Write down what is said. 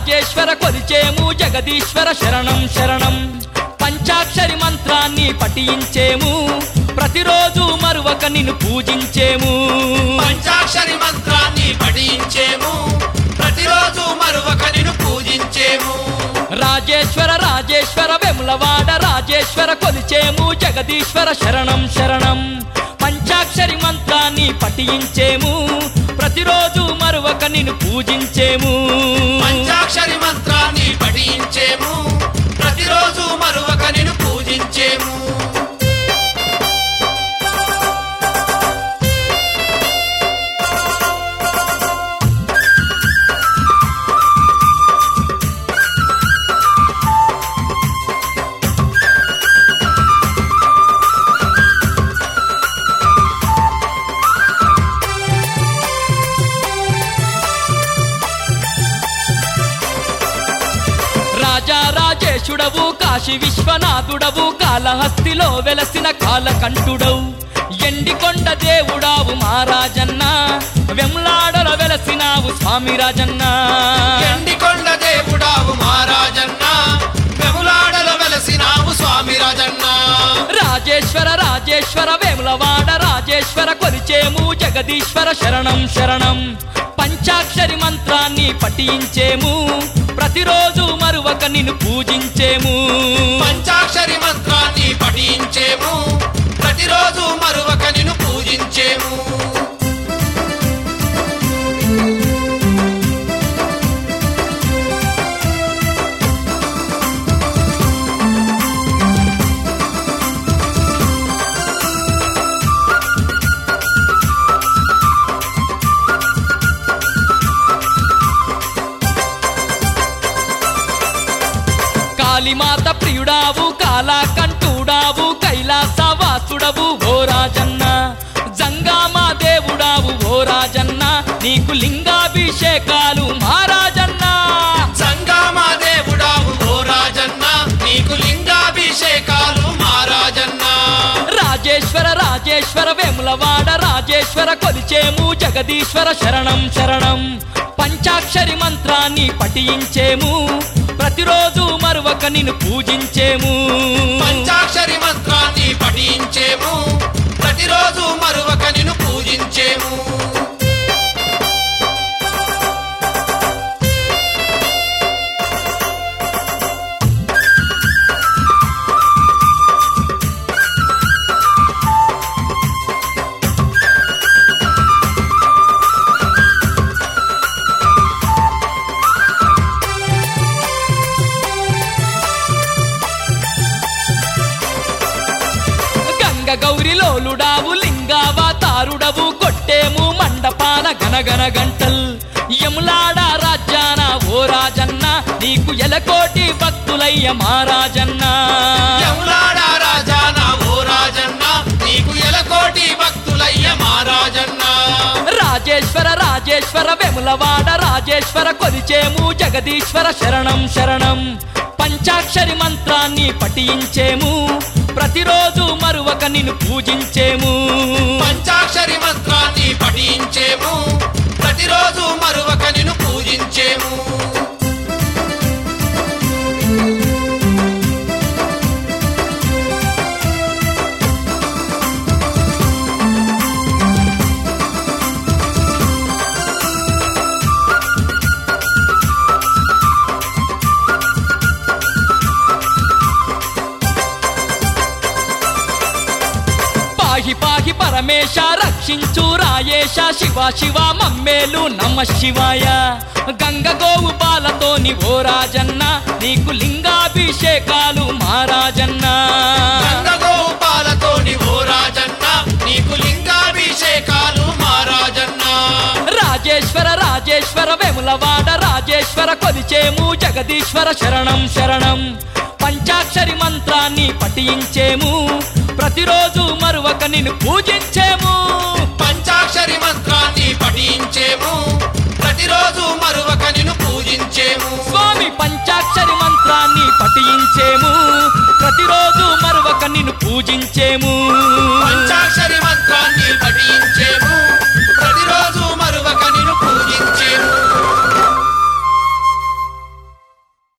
రాజేశ్వర కొలిచేము జగదీశ్వర శరణం శరణం పంచాక్షరి మంత్రాన్ని పఠించేము ప్రతిరోజు మరువక నిన్ను పూజించేము పంచాక్షరి మంత్రాన్ని పఠించేము ప్రతిరోజు మరువక నిన్ను పూజించేము రాజేశ్వర రాజేశ్వర వెములవాడ రాజేశ్వర కొలిచేము జగదీశ్వర శరణం శరణం పంచాక్షరి మంత్రాన్ని పఠించేము ప్రతిరోజు మరువక నిన్ను పూజించేము పంచాక్షరి మంత్రాన్ని పఠించేము ప్రతిరోజు మరువక నిన్ను పూజించేము రాజా రాజేశుడవు కాశీ విశ్వనాథుడవు కాళహస్తిలో వెలసిన కాలకంఠుడవు ఎండికొండ దేవుడావు మహారాజన్న వెమ్లాడల వెలసినావు స్వామి రాజన్న ఎండికొండ దేవుడావు మహారాజన్న వెములాడల వెలసినావు స్వామి రాజన్న రాజేశ్వర రాజేశ్వర వేములవాడ రాజేశ్వర కొలిచేము జగదీశ్వర శరణం శరణం పంచాక్షరి మంత్రాన్ని పఠించేము ప్రతిరోజు మరువక నిన్ను పూజించేము పంచాక్షరి మంత్రాన్ని పఠించేము ప్రతిరోజు మరువక నిన్ను పూజించేము కాళీమాత ప్రియుడావు కాలాకంఠుడావు కైలాసవాసుడవు ఓ రాజన్న జంగామా దేవుడావు ఓ రాజన్న నీకు లింగాభిషేకాలు మహారాజన్న సంగామా దేవుడావు ఓ రాజన్న నీకు లింగాభిషేకాలు మహారాజన్న రాజేశ్వర రాజేశ్వర వేములవాడ రాజేశ్వర కొలిచేము జగదీశ్వర శరణం శరణం పంచాక్షరి మంత్రాన్ని పఠించేము ప్రతిరోజు మరువక నిన్ను పూజించేము పంచాక్షరి మంత్రాన్ని పఠించేము ప్రతిరోజు మరువక నిన్ను పూజించేము గంగ గౌరిలోలుడావు లింగావతారుడవు కొట్టేము మండపాన గనగన గంటల్ యములాడ రాజ్యాన ఓ రాజన్న నీకు ఎలకోటి భక్తులయ్య మహారాజన్న యములాడ రాజాన ఓ రాజన్న నీకు ఎలకోటి భక్తులయ్య మహారాజన్న రాజేశ్వర రాజేశ్వర వెములవాడ రాజేశ్వర కొలిచేము జగదీశ్వర శరణం శరణం పంచాక్షరి మంత్రాన్ని పఠించేము ప్రతిరోజు మరువక నిన్ను పూజించేము పంచాక్షరి మంత్రాన్ని పఠించేము ప్రతిరోజు మరువక నిన్ను పూజించేము పాహి పాహి పరమేశ రక్షించు రాయేశ శివ శివ మమ్మేలు నమ శివాయ గంగ గోవు బాలతోని ఓ రాజన్న నీకు లింగాభిషేకాలు మహారాజన్న గంగగోపాలతోని ఓ రాజన్న నీకు లింగాభిషేకాలు మహారాజన్న రాజేశ్వర రాజేశ్వర వెములవాడ రాజేశ్వర కొలిచేము జగదీశ్వర శరణం శరణం పంచాక్షరి మంత్రాన్ని పఠించేము ప్రతిరోజు మరువక నిన్ను పూజించేము పంచాక్షరి మంత్రాన్ని పఠించేము ప్రతిరోజు మరువక నిన్ను పూజించేము స్వామి పంచాక్షరి మంత్రాన్ని పఠించేము ప్రతిరోజు మరువక నిన్ను పూజించేము